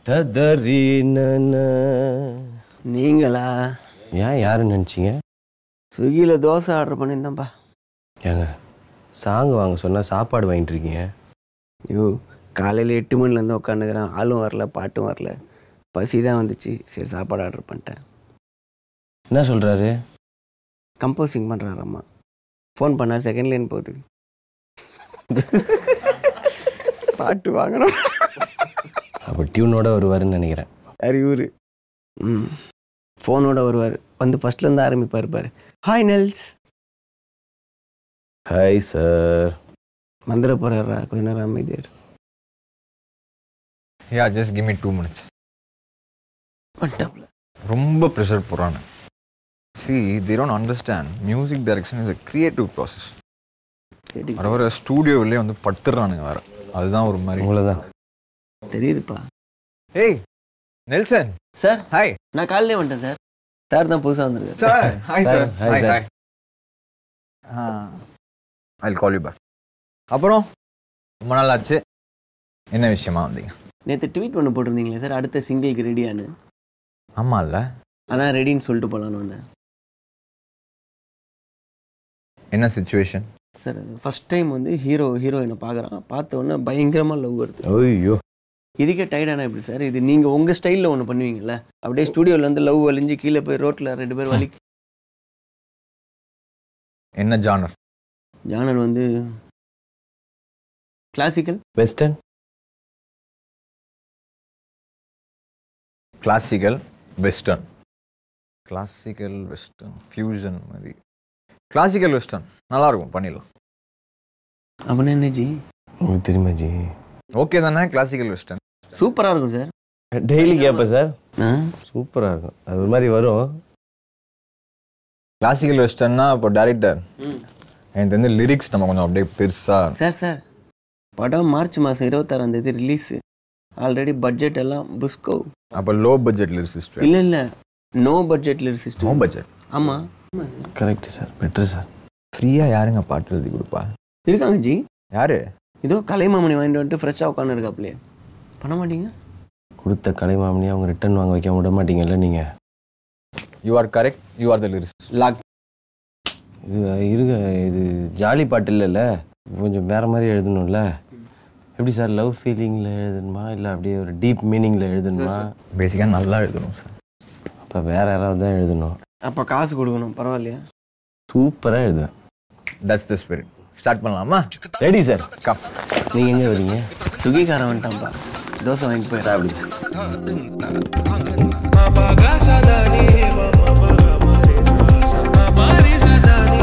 ததறி நீங்களா ஏன் யாருன்னு நினச்சிங்க ஸ்விக்கியில் தோசை ஆர்டர் பண்ணியிருந்தேன்ப்பா ஏங்க சாங் வாங்க சொன்னால் சாப்பாடு வாங்கிட்டு இருக்கீங்க ஐயோ காலையில் எட்டு மணிலேருந்து உட்காந்துக்கிறேன் ஆளும் வரல பாட்டும் வரல பசி தான் வந்துச்சு சரி சாப்பாடு ஆர்டர் பண்ணிட்டேன் என்ன சொல்கிறாரு கம்போசிங் பண்ணுறாரு அம்மா ஃபோன் பண்ணால் செகண்ட் லைன் போகுது பாட்டு வாங்கணும் அப்போ டியூனோட வருவாருன்னு நினைக்கிறேன் அறிவுரு ம் ஃபோனோட வருவார் வந்து ஃபஸ்ட்லேருந்து ஆரம்பிப்பார் பாரு ஹாய் நெல்ஸ் ஹாய் சார் வந்துட போகிறாரா கொஞ்ச நேரம் அமைதியார் yeah just give me two minutes வந்துட்டாப்ல ரொம்ப ப்ரெஷர் போடுறானு see they don't understand music direction is a creative process சரி வர வர ஸ்டூடியோவிலே வந்து படுத்துடுறானுங்க வேற அதுதான் ஒரு மாதிரி உங்களை தான் தெரியுதுப்பா ஏய் நெல்சன் சார் ஹாய் நான் காலையிலே வந்துட்டேன் சார் சார் தான் புதுசாக வந்திருக்காரு sir hi Sir, sir hi, hi sir. Hi I call you back அப்புறம் ரொம்ப நாள் ஆச்சு என்ன விஷயமா வந்தீங்க நேற்று ட்வீட் பண்ண போட்டிருந்தீங்களே சார் அடுத்த சிங்கிளுக்கு ரெடியானு ஆமா இல்ல அதான் ரெடின்னு சொல்லிட்டு போகலான்னு வந்தேன் என்ன சுச்சுவேஷன் சார் ஃபர்ஸ்ட் டைம் வந்து ஹீரோ ஹீரோயினை பார்க்குறான் பார்த்த உடனே பயங்கரமாக லவ் வருது ஐயோ இதுக்கே டயர்டானா எப்படி சார் இது நீங்கள் உங்கள் ஸ்டைலில் ஒன்று பண்ணுவீங்கல்ல அப்படியே ஸ்டூடியோவில் வந்து லவ் வலிஞ்சு கீழே போய் ரோட்டில் ரெண்டு பேர் வலி என்ன ஜானர் ஜானர் வந்து classical western classical western classical western fusion மாதிரி கிளாசிக்கல் வெஸ்டர்ன் நல்லா இருக்கும் பண்ணிடலாம் அப்படின்னா என்ன ஜி உங்களுக்கு தெரியுமா ஜி ஓகே தானே கிளாசிக்கல் வெஸ்டர்ன் சூப்பராக இருக்கும் சார் டெய்லி கேட்பேன் சார் ஆ சூப்பராக இருக்கும் அது ஒரு மாதிரி வரும் கிளாசிக்கல் வெஸ்டர்ன்னா இப்போ டேரக்டர் எனக்கு தெரிஞ்ச லிரிக்ஸ் நம்ம கொஞ்சம் அப்படியே பெருசா சார் சார் படம் மார்ச் மாதம் இருபத்தாறாம் தேதி ரிலீஸு ஆல்ரெடி பட்ஜெட் எல்லாம் புஸ்கோ அப்போ லோ பட்ஜெட் லிரிக்ஸ் இல்லை இல்லை no budget lyricist low budget ஆமாம் கரெக்ட் சார் பெட்ரு சார் ஃப்ரீயாக யாருங்க பாட்டு எழுதி கொடுப்பா இருக்காங்க ஜி யாரு ஏதோ கலைமாமணி வாங்கிட்டு வந்துட்டு ஃப்ரெஷ்ஷாக உட்காந்துருக்காப்லையே பண்ண மாட்டீங்க கொடுத்த கலைமாமணி அவங்க ரிட்டர்ன் வாங்க வைக்க விட மாட்டீங்கல்ல நீங்கள் you are correct you are the lyrics lock இது இருங்க இது ஜாலி பாட்டு இல்லைல்ல கொஞ்சம் வேற மாதிரி எழுதணும்ல எப்படி சார் லவ் ஃபீலிங்கில் எழுதணுமா இல்லை அப்படியே ஒரு டீப் மீனிங்கில் எழுதணுமா பேசிக்காக நல்லா எழுதணும் சார் அப்போ வேற யாராவது தான் எழுதணும் அப்போ காசு கொடுக்கணும் பரவாயில்லையா சூப்பராக எழுதுவேன் தட்ஸ் த ஸ்பிரிட் ஸ்டார்ட் பண்ணலாமா ரெடி சார் கம் நீங்கள் எங்கே வரீங்க சுகிகாரன் வந்துட்டான்ப்பா தோசை வாங்கிட்டு போயிடா அப்படி Mama ga sa da ni, mama ga ma re sa sa. Mama re sa da ni,